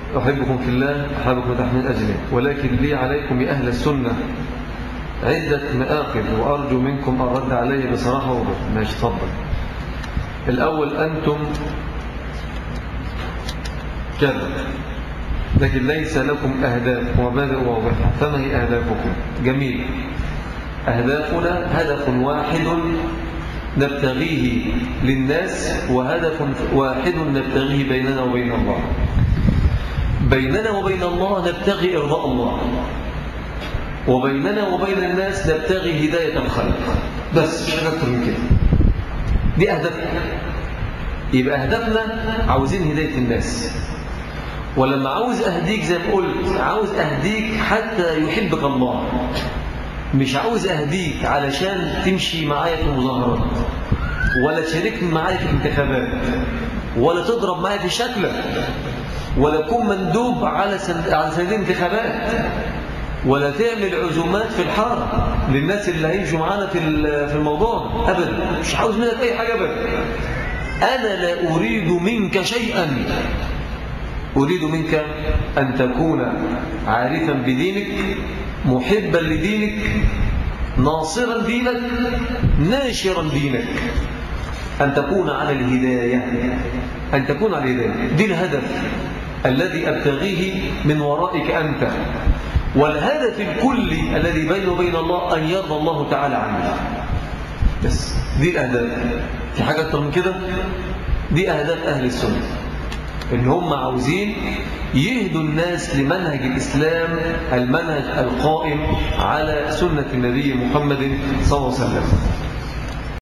أحبكم في الله أحبكم تحمل أجله ولكن لي عليكم يا أهل السنة عدة مآخذ وأرجو منكم الرد عليه بصراحة وضوح ماشي تفضل الأول أنتم كذا لكن ليس لكم أهداف ومبادئ واضحة فما هي أهدافكم جميل أهدافنا هدف واحد نبتغيه للناس وهدف واحد نبتغيه بيننا وبين الله بيننا وبين الله نبتغي إرضاء الله وبيننا وبين الناس نبتغي هداية الخلق بس مش أكثر من كده دي أهدافنا يبقى أهدافنا عاوزين هداية الناس ولما عاوز أهديك زي ما قلت عاوز أهديك حتى يحبك الله مش عاوز أهديك علشان تمشي معايا في المظاهرات ولا تشاركني معايا في الانتخابات ولا تضرب معايا في شكلك ولا تكون مندوب على سند... على سندين انتخابات ولا تعمل عزومات في الحارة للناس اللي هيمشوا معانا في في الموضوع أبدا مش عاوز منك أي حاجة أبدا أنا لا أريد منك شيئا أريد منك أن تكون عارفا بدينك محبا لدينك ناصرا دينك ناشرا دينك أن تكون على الهداية أن تكون على الهداية دي الهدف الذي أبتغيه من ورائك أنت والهدف الكلي الذي بينه وبين الله أن يرضى الله تعالى عنه بس دي الأهداف في حاجة أكتر من كده دي أهداف أهل السنة إن هم عاوزين يهدوا الناس لمنهج الإسلام المنهج القائم على سنة النبي محمد صلى الله عليه وسلم